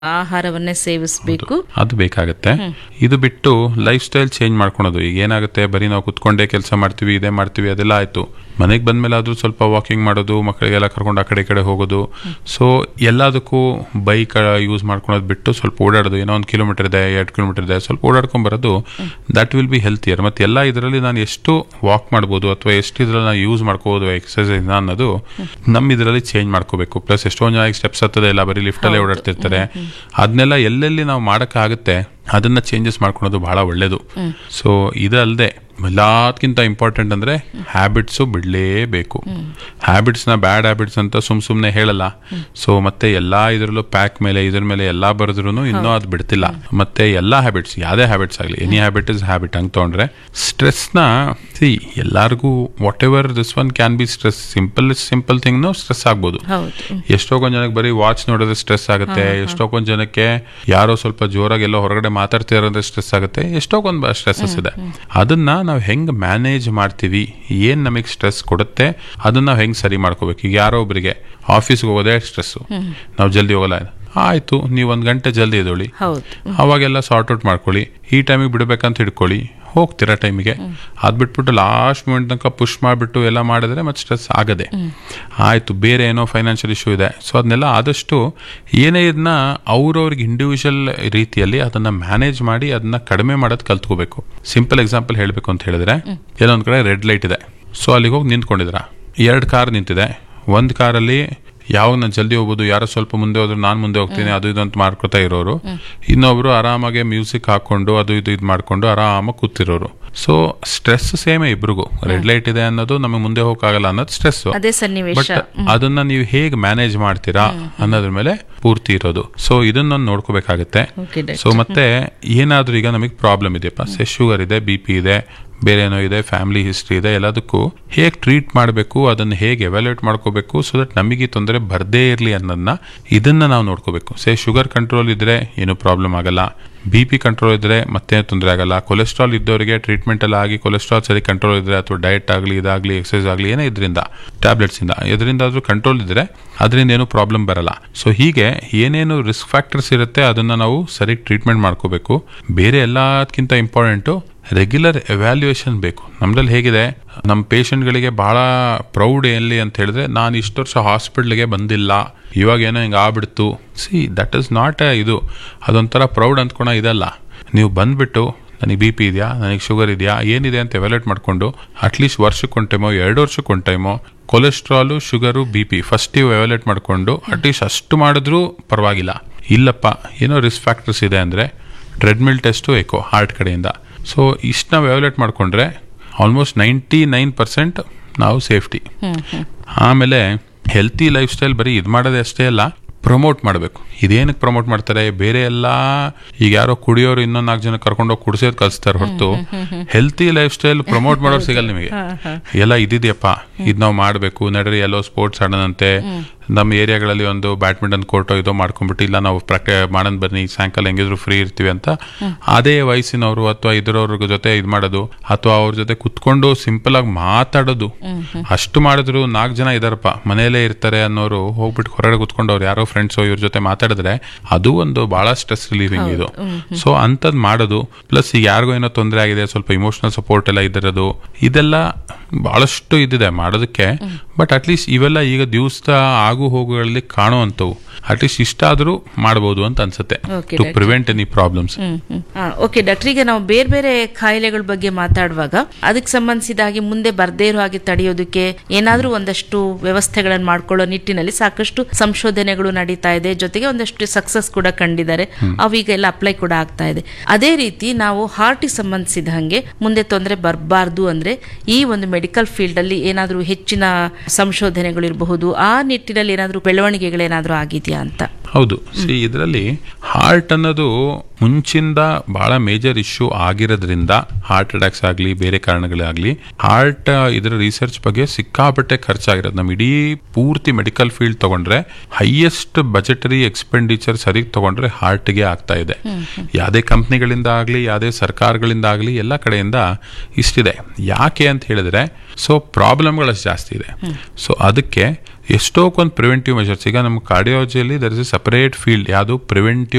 ಆಹಾರವನ್ನೇ ಸೇವಿಸಬೇಕು ಅದು ಬೇಕಾಗತ್ತೆ ಇದು ಬಿಟ್ಟು ಲೈಫ್ ಸ್ಟೈಲ್ ಚೇಂಜ್ ಮಾಡ್ಕೊಳೋದು ಈಗ ಏನಾಗುತ್ತೆ ಬರೀ ನಾವು ಕುತ್ಕೊಂಡೇ ಕೆಲಸ ಮಾಡ್ತೀವಿ ಇದೇ ಮಾಡ್ತೀವಿ ಅದೆಲ್ಲ ಆಯ್ತು ಮನೆಗೆ ಬಂದ್ಮೇಲೆ ಆದ್ರೂ ಸ್ವಲ್ಪ ವಾಕಿಂಗ್ ಮಾಡೋದು ಮಕ್ಕಳಿಗೆಲ್ಲ ಕರ್ಕೊಂಡು ಆ ಕಡೆ ಈ ಕಡೆ ಹೋಗೋದು ಸೊ ಎಲ್ಲದಕ್ಕೂ ಬೈಕ್ ಯೂಸ್ ಮಾಡ್ಕೊಳೋದು ಬಿಟ್ಟು ಸ್ವಲ್ಪ ಓಡಾಡೋದು ಏನೋ ಒಂದು ಕಿಲೋಮೀಟರ್ ಇದೆ ಎರಡು ಕಿಲೋಮೀಟರ್ ಇದೆ ಸ್ವಲ್ಪ ಓಡಾಡ್ಕೊಂಡ್ ಬರೋದು ದಟ್ ವಿಲ್ ಬಿ ಹೆಲ್ತಿಯರ್ ಮತ್ತೆ ಎಲ್ಲ ಇದರಲ್ಲಿ ನಾನು ಎಷ್ಟು ವಾಕ್ ಮಾಡ್ಬೋದು ಅಥವಾ ಎಷ್ಟು ಇದರಲ್ಲಿ ನಾನು ಯೂಸ್ ಮಾಡ್ಕೋಬೋದು ಎಕ್ಸರ್ಸೈಸ್ ಅನ್ನೋದು ನಮ್ಮ ಇದರಲ್ಲಿ ಚೇಂಜ್ ಮಾಡ್ಕೋಬೇಕು ಪ್ಲಸ್ ಎಷ್ಟೊಂದು ಜನ ಸ್ಟೆಪ್ಸ್ ಹತ್ತದೆ ಇಲ್ಲ ಬರೀ ಲಿಫ್ಟಲ್ಲೇ ಓಡಾಡ್ತಿರ್ತಾರೆ ಅದನ್ನೆಲ್ಲ ಎಲ್ಲೆಲ್ಲಿ ನಾವು ಮಾಡೋಕ್ಕಾಗುತ್ತೆ ಅದನ್ನ ಚೇಂಜಸ್ ಮಾಡ್ಕೊಳೋದು ಬಹಳ ಒಳ್ಳೇದು ಸೊ ಇದಲ್ಲದೆ ಎಲ್ಲದಕ್ಕಿಂತ ಇಂಪಾರ್ಟೆಂಟ್ ಅಂದ್ರೆ ಹ್ಯಾಬಿಟ್ಸು ಬಿಡಲೇಬೇಕು ಹ್ಯಾಬಿಟ್ಸ್ನ ಬ್ಯಾಡ್ ಹ್ಯಾಬಿಟ್ಸ್ ಅಂತ ಸುಮ್ ಸುಮ್ಮನೆ ಹೇಳಲ್ಲ ಸೊ ಮತ್ತೆ ಎಲ್ಲಾ ಇದರಲ್ಲೂ ಪ್ಯಾಕ್ ಮೇಲೆ ಇದ್ರ ಮೇಲೆ ಎಲ್ಲಾ ಬರೆದ್ರು ಇನ್ನೂ ಅದು ಬಿಡ್ತಿಲ್ಲ ಮತ್ತೆ ಎಲ್ಲಾ ಹ್ಯಾಬಿಟ್ಸ್ ಯಾವುದೇ ಹ್ಯಾಬಿಟ್ಸ್ ಆಗಲಿ ಎನಿ ಹ್ಯಾಬಿಟ್ ಇಸ್ ಹ್ಯಾಬಿಟ್ ಹಂಗೆ ತೊಗೊಂಡ್ರೆ ಸ್ಟ್ರೆಸ್ನ ಸಿ ಎಲ್ಲರಿಗೂ whatever this one can be stress simple simple ಥಿಂಗ್ನು ಸ್ಟ್ರೆಸ್ ಆಗ್ಬೋದು ಹೌದು ಎಷ್ಟೋ ಕೊಂದ್ ಜನಕ್ಕೆ ಬರೀ ವಾಚ್ ನೋಡಿದ್ರೆ ಸ್ಟ್ರೆಸ್ ಆಗುತ್ತೆ ಎಷ್ಟೋ ಕೊಂದ್ ಜನಕ್ಕೆ ಯಾರೋ ಸ್ವಲ್ಪ ಜೋರಾಗಿ ಎಲ್ಲೋ ಹೊರಗಡೆ ಮಾತಾಡ್ತಿರೋದ್ರೆ ಸ್ಟ್ರೆಸ್ ಆಗುತ್ತೆ ಎಷ್ಟೋ ಕೊಂದ್ ಸ್ಟ್ರೆಸ್ಸಸ್ ಇದೆ ಅದನ್ನ ನಾವು ಹೆಂಗ್ ಮ್ಯಾನೇಜ್ ಮಾಡ್ತೀವಿ ಏನ್ ನಮಗೆ ಸ್ಟ್ರೆಸ್ ಕೊಡುತ್ತೆ ಅದನ್ನ ನಾವು ಹೆಂಗ್ ಸರಿ ಮಾಡ್ಕೋಬೇಕು ಈಗ ಯಾರೋ ಒಬ್ರಿಗೆ ಆಫೀಸ್ಗೆ ಹೋಗೋದೇ ಸ್ಟ್ರೆಸ್ಸು ನಾವು ಜಲ್ದಿ ಹೋಗಲ್ಲ ಆಯ್ತು ನೀವು ಒಂದ್ ಗಂಟೆ ಜಲ್ದಿ ಎದೊಳಿ ಹೌದು ಅವಾಗೆಲ್ಲ ಸಾರ್ಟ್ ಔಟ್ ಮಾಡ್ಕೊಳ್ಳಿ ಈ ಟೈಮಿಗೆ ಬಿಡ್ಬೇಕಂತ ಹಿಡ್ಕೊಳ್ಳಿ ಹೋಗ್ತೀರಾ ಟೈಮಿಗೆ ಅದ್ ಬಿಟ್ಬಿಟ್ಟು ಲಾಸ್ಟ್ ಮೂಮೆಂಟ್ ತನಕ ಪುಷ್ ಮಾಡಿಬಿಟ್ಟು ಎಲ್ಲ ಮಾಡಿದ್ರೆ ಮತ್ತೆ ಸ್ಟ್ರೆಸ್ ಆಗದೆ ಆಯ್ತು ಬೇರೆ ಏನೋ ಫೈನಾನ್ಷಿಯಲ್ ಇಶ್ಯೂ ಇದೆ ಸೊ ಅದನ್ನೆಲ್ಲ ಆದಷ್ಟು ಏನೇ ಇದನ್ನ ಅವ್ರವ್ರಿಗೆ ಇಂಡಿವಿಜುವಲ್ ರೀತಿಯಲ್ಲಿ ಅದನ್ನ ಮ್ಯಾನೇಜ್ ಮಾಡಿ ಅದನ್ನ ಕಡಿಮೆ ಮಾಡೋದು ಕಲ್ತ್ಕೋಬೇಕು ಸಿಂಪಲ್ ಎಕ್ಸಾಂಪಲ್ ಹೇಳಬೇಕು ಅಂತ ಹೇಳಿದ್ರೆ ಎಲ್ಲೊಂದ್ ಕಡೆ ರೆಡ್ ಲೈಟ್ ಇದೆ ಸೊ ಅಲ್ಲಿಗೆ ಹೋಗಿ ನಿಂತ್ಕೊಂಡಿದ್ರ ಎರಡು ಕಾರ್ ನಿಂತಿದೆ ಒಂದು ಕಾರಲ್ಲಿ ಯಾವಾಗ ನಾನು ಜಲ್ದಿ ಹೋಗ್ಬೋದು ಯಾರೋ ಸ್ವಲ್ಪ ಮುಂದೆ ಹೋದ್ರು ನಾನು ಮುಂದೆ ಹೋಗ್ತೀನಿ ಅದು ಇದು ಅಂತ ಮಾಡ್ಕೊತಾ ಇರೋರು ಇನ್ನೊಬ್ರು ಆರಾಮಾಗಿ ಮ್ಯೂಸಿಕ್ ಹಾಕೊಂಡು ಅದು ಇದು ಇದು ಮಾಡ್ಕೊಂಡು ಆರಾಮಾಗಿ ಕೂತಿರೋರು ಸೊ ಸ್ಟ್ರೆಸ್ ಸೇಮೇ ಇಬ್ರಿಗೂ ರೆಡ್ ಲೈಟ್ ಇದೆ ಅನ್ನೋದು ನಮಗೆ ಮುಂದೆ ಹೋಗಕ್ಕಾಗಲ್ಲ ಅನ್ನೋದು ಸ್ಟ್ರೆಸ್ ಅದೇ ಸನ್ನಿವೇಶ ಬಟ್ ಅದನ್ನ ನೀವು ಹೇಗೆ ಮ್ಯಾನೇಜ್ ಮಾಡ್ತೀರಾ ಅನ್ನೋದ್ರ ಮೇಲೆ ಪೂರ್ತಿ ಇರೋದು ಸೊ ಇದನ್ನ ನಾನು ನೋಡ್ಕೋಬೇಕಾಗತ್ತೆ ಓಕೆ ಡಾಕ್ಟರ್. ಸೊ ಮತ್ತೆ ಏನಾದ್ರೂ ಈಗ ನಮಗೆ ಪ್ರಾಬ್ಲಮ್ ಇದೆಯಪ್ಪ ಸೆ ಶುಗರ್ ಇದೆ ಬಿ ಪಿ ಇದೆ ಬೇರೆ ಏನೋ ಇದೆ ಫ್ಯಾಮಿಲಿ ಹಿಸ್ಟ್ರಿ ಇದೆ ಎಲ್ಲದಕ್ಕೂ ಹೇಗೆ ಟ್ರೀಟ್ ಮಾಡಬೇಕು ಅದನ್ನ ಹೇಗೆ ಎವ್ಯಾಲ್ಯೂಯೇಟ್ ಮಾಡ್ಕೋಬೇಕು ಸೊ ದಟ್ ನಮಗೆ ಈ ತೊಂದರೆ ಬರ್ದೇ ಇರಲಿ ಅನ್ನೋದನ್ನ ಇದನ್ನ ನಾವು ನೋಡ್ಕೋಬೇಕು ಸೇ ಶುಗರ್ ಕಂಟ್ರೋಲ್ ಇದ್ರೆ ಏನು ಪ್ರಾಬ್ಲಮ್ ಆಗಲ್ಲ ಬಿ ಪಿ ಕಂಟ್ರೋಲ್ ಇದ್ರೆ ಮತ್ತೆ ತೊಂದರೆ ಆಗಲ್ಲ ಕೊಲೆಸ್ಟ್ರಾಲ್ ಇದ್ದವರಿಗೆ ಟ್ರೀಟ್ಮೆಂಟ್ ಎಲ್ಲ ಆಗಿ ಕೊಲೆಸ್ಟ್ರಾಲ್ ಸರಿ ಕಂಟ್ರೋಲ್ ಇದ್ರೆ ಅಥವಾ ಡಯಟ್ ಆಗಲಿ ಇದಾಗಲಿ ಎಕ್ಸಸೈಸ್ ಆಗಲಿ ಏನೇ ಇದರಿಂದ ಟ್ಯಾಬ್ಲೆಟ್ಸ್ ಇಂದ ಇದರಿಂದ ಆದ್ರೂ ಕಂಟ್ರೋಲ್ ಇದ್ರೆ ಅದರಿಂದ ಏನು ಪ್ರಾಬ್ಲಮ್ ಬರಲ್ಲ ಸೊ ಹೀಗೆ ಏನೇನು ರಿಸ್ಕ್ ಫ್ಯಾಕ್ಟರ್ಸ್ ಇರುತ್ತೆ ಅದನ್ನ ನಾವು ಸರಿ ಟ್ರೀಟ್ಮೆಂಟ್ ಮಾಡ್ಕೋಬೇಕು ಬೇರೆ ಎಲ್ಲದಕ್ಕಿಂತ ಇಂಪಾರ್ಟೆಂಟು ರೆಗ್ಯುಲರ್ ಎವ್ಯಾಲ್ಯೂಯೇಷನ್ ಬೇಕು ನಮ್ದ್ರಲ್ಲಿ ಹೇಗಿದೆ ನಮ್ಮ ಪೇಷಂಟ್ಗಳಿಗೆ ಬಹಳ ಪ್ರೌಡ್ ಎಲ್ಲಿ ಅಂತ ಹೇಳಿದ್ರೆ ನಾನು ಇಷ್ಟು ವರ್ಷ ಹಾಸ್ಪಿಟ್ಲ್ಗೆ ಬಂದಿಲ್ಲ ಇವಾಗ ಏನೋ ಹಿಂಗೆ ಆಗ್ಬಿಡ್ತು ಸಿ ದಟ್ ಇಸ್ ನಾಟ್ ಇದು ಅದೊಂಥರ ಪ್ರೌಡ್ ಅಂದ್ಕೊಳ ಇದಲ್ಲ ನೀವು ಬಂದ್ಬಿಟ್ಟು ನನಗೆ ಬಿ ಪಿ ಇದೆಯಾ ನನಗೆ ಶುಗರ್ ಇದೆಯಾ ಏನಿದೆ ಅಂತ ಎವ್ಯಾಲ್ಯೂಟ್ ಮಾಡಿಕೊಂಡು ಅಟ್ಲೀಸ್ಟ್ ವರ್ಷಕ್ಕೆ ಒಂದು ಟೈಮೋ ಎರಡು ವರ್ಷಕ್ಕೆ ಒಂದು ಟೈಮೋ cholesterol sugar B P first ನೀವು ಎವ್ಯಾಲ್ಯೂಟ್ ಮಾಡಿಕೊಂಡು ಅಟ್ಲೀಸ್ಟ್ ಅಷ್ಟು ಮಾಡಿದ್ರೂ ಪರವಾಗಿಲ್ಲ ಇಲ್ಲಪ್ಪ ಏನೋ ರಿಸ್ಕ್ ಫ್ಯಾಕ್ಟರ್ಸ್ ಇದೆ ಅಂದರೆ ಟ್ರೆಡ್ಮಿಲ್ ಟೆಸ್ಟು ಏಕೋ ಹಾರ್ಟ್ ಕಡೆಯಿಂದ ಸೊ ಇಷ್ಟು ನಾವು ಎವ್ಯಾಲ್ಯೂಟ್ ಮಾಡಿಕೊಂಡ್ರೆ ಆಲ್ಮೋಸ್ಟ್ ನೈಂಟಿ ನೈನ್ ಪರ್ಸೆಂಟ್ ನಾವು ಸೇಫ್ಟಿ ಆಮೇಲೆ ಹೆಲ್ತಿ ಲೈಫ್ ಸ್ಟೈಲ್ ಬರೀ ಇದು ಮಾಡೋದೇ ಅಷ್ಟೇ ಅಲ್ಲ ಪ್ರಮೋಟ್ ಮಾಡಬೇಕು ಇದೇನಕ್ಕೆ ಪ್ರಮೋಟ್ ಮಾಡ್ತಾರೆ ಬೇರೆ ಎಲ್ಲ ಈಗ ಯಾರೋ ಕುಡಿಯೋರು ಇನ್ನೊಂದು ನಾಲ್ಕು ಜನ ಕರ್ಕೊಂಡೋಗಿ ಕುಡಿಸೋದು ಕಲಿಸ್ತಾರೆ ಹೊರತು ಹೆಲ್ತಿ ಲೈಫ್ ಸ್ಟೈಲ್ ಪ್ರಮೋಟ್ ಮಾಡೋರು ಸಿಗಲ್ಲ ನಿಮಗೆ ಎಲ್ಲ ಇದಿದೆಯಪ್ಪ ಇದು ನಾವು ಮಾಡಬೇಕು ನಡ್ರಿ ಎಲ್ಲೋ ಸ್ಪೋರ್ಟ್ಸ್ ಆಡೋಣಂತೆ ನಮ್ಮ ಏರಿಯಾಗಳಲ್ಲಿ ಒಂದು ಬ್ಯಾಡ್ಮಿಂಟನ್ ಕೋರ್ಟೋ ಇದೋ ಮಾಡ್ಕೊಂಡ್ಬಿಟ್ಟು ಇಲ್ಲ ನಾವು ಪ್ರಾಕ್ಟಿ ಮಾಡೋಣ ಬನ್ನಿ ಸಾಯಂಕಾಲ ಹೆಂಗಿದ್ರು ಫ್ರೀ ಇರ್ತೀವಿ ಅಂತ ಅದೇ ವಯಸ್ಸಿನವರು ಅಥವಾ ಇದ್ರವ್ರ ಜೊತೆ ಇದು ಮಾಡೋದು ಅಥವಾ ಅವ್ರ ಜೊತೆ ಕುತ್ಕೊಂಡು ಸಿಂಪಲ್ ಆಗಿ ಮಾತಾಡೋದು ಅಷ್ಟು ಮಾಡಿದ್ರು ನಾಲ್ಕು ಜನ ಇದಾರಪ್ಪ ಮನೆಯಲ್ಲೇ ಇರ್ತಾರೆ ಅನ್ನೋರು ಹೋಗ್ಬಿಟ್ಟು ಹೊರಗಡೆ ಕುತ್ಕೊಂಡು ಅವ್ರು ಯಾರೋ ಫ್ರೆಂಡ್ಸ್ ಇವ್ರ ಜೊತೆ ಮಾತಾಡಿದ್ರೆ ಅದು ಒಂದು ಬಹಳ ಸ್ಟ್ರೆಸ್ ರಿಲೀವಿಂಗ್ ಇದು ಸೊ ಅಂಥದ್ದು ಮಾಡೋದು ಪ್ಲಸ್ ಈಗ ಯಾರಿಗೋ ಏನೋ ತೊಂದರೆ ಆಗಿದೆ ಸ್ವಲ್ಪ ಇಮೋಷನಲ್ ಸಪೋರ್ಟ್ ಎಲ್ಲ ಇದಿರೋದು ಇದೆಲ್ಲ ಬಹಳಷ್ಟು ಇದಿದೆ ಮಾಡೋದಕ್ಕೆ ಬಟ್ ಅಟ್ಲೀಸ್ಟ್ ಇವೆಲ್ಲ ಈಗ ದಿವಸ ಆಗು ಹೋಗುಗಳಲ್ಲಿ ಕಾಣುವಂಥವು ಅಟ್ಲೀಸ್ಟ್ ಇಷ್ಟಾದರೂ ಮಾಡ್ಬೋದು ಅಂತ ಅನ್ಸುತ್ತೆ Okay, to doctor. Prevent any problems okay doctor ಈಗ ನಾವು ಬೇರೆ ಬೇರೆ ಕಾಯಿಲೆಗಳ ಬಗ್ಗೆ ಮಾತಾಡುವಾಗ ಅದಕ್ಕೆ ಸಂಬಂಧಿಸಿದ ಹಾಗೆ ಮುಂದೆ ಬರ್ದೇ ಇರೋ ಹಾಗೆ ತಡೆಯೋದಕ್ಕೆ ಏನಾದ್ರೂ ಒಂದಷ್ಟು ವ್ಯವಸ್ಥೆಗಳನ್ನು ಮಾಡ್ಕೊಳ್ಳೋ ನಿಟ್ಟಿನಲ್ಲಿ ಸಾಕಷ್ಟು ಸಂಶೋಧನೆಗಳು ನಡೀತಾ ಇದೆ ಜೊತೆಗೆ ಒಂದಷ್ಟು ಸಕ್ಸಸ್ ಕೂಡ ಕಂಡಿದ್ದಾರೆ ಅವೀಗ ಎಲ್ಲ ಅಪ್ಲೈ ಕೂಡ ಆಗ್ತಾ ಇದೆ ಅದೇ ರೀತಿ ನಾವು ಹಾರ್ಟಿಗೆ ಸಂಬಂಧಿಸಿದ ಹಾಗೆ ಮುಂದೆ ತೊಂದರೆ ಬರಬಾರ್ದು ಅಂದ್ರೆ ಈ ಒಂದು ಮೆಡಿಕಲ್ ಫೀಲ್ಡ್ ಅಲ್ಲಿ ಏನಾದ್ರೂ ಹೆಚ್ಚಿನ ಸಂಶೋಧನೆಗಳು ಇರಬಹುದು ಆ ನಿಟ್ಟಿನಲ್ಲಿ ಏನಾದ್ರೂ ಬೆಳವಣಿಗೆಗಳೇನಾದ್ರೂ ಆಗಿದೆಯಾ ಅಂತ ಹೌದು ಸಿ ಇದರಲ್ಲಿ ಹಾರ್ಟ್ ಅನ್ನೋದು ಮುಂಚಿಂದ ಬಹಳ ಮೇಜರ್ ಇಶ್ಯೂ ಆಗಿರೋದ್ರಿಂದ ಹಾರ್ಟ್ ಅಟ್ಯಾಕ್ಸ್ ಆಗಲಿ ಬೇರೆ ಕಾರಣಗಳಾಗಲಿ ಹಾರ್ಟ್ ಇದರ ರಿಸರ್ಚ್ ಬಗ್ಗೆ ಸಿಕ್ಕಾಪಟ್ಟೆ ಖರ್ಚಾಗಿರೋದು ನಮ್ಮ ಇಡೀ ಪೂರ್ತಿ ಮೆಡಿಕಲ್ ಫೀಲ್ಡ್ ತಗೊಂಡ್ರೆ ಹೈಯೆಸ್ಟ್ ಬಜೆಟರಿ ಎಕ್ಸ್ಪೆಂಡಿಚರ್ ಸರಿಗೆ ತಗೊಂಡ್ರೆ ಹಾರ್ಟ್ಗೆ ಆಗ್ತಾ ಇದೆ ಯಾವುದೇ ಕಂಪ್ನಿಗಳಿಂದ ಆಗಲಿ ಯಾವುದೇ ಸರ್ಕಾರಗಳಿಂದ ಆಗಲಿ ಎಲ್ಲ ಕಡೆಯಿಂದ ಇಷ್ಟಿದೆ ಯಾಕೆ ಅಂತ ಹೇಳಿದ್ರೆ ಸೊ ಪ್ರಾಬ್ಲಮ್ಗಳಷ್ಟು ಜಾಸ್ತಿ ಇದೆ ಸೊ ಅದಕ್ಕೆ ಎಷ್ಟೋ ಒಂದು ಪ್ರಿವೆಂಟಿವ್ ಮೆಷರ್ಸ್ ಈಗ ನಮ್ಮ ಕಾರ್ಡಿಯಾಲಜಿಯಲ್ಲಿ there is a separate field ಯಾವುದು ಪ್ರಿವೆಂಟಿವ್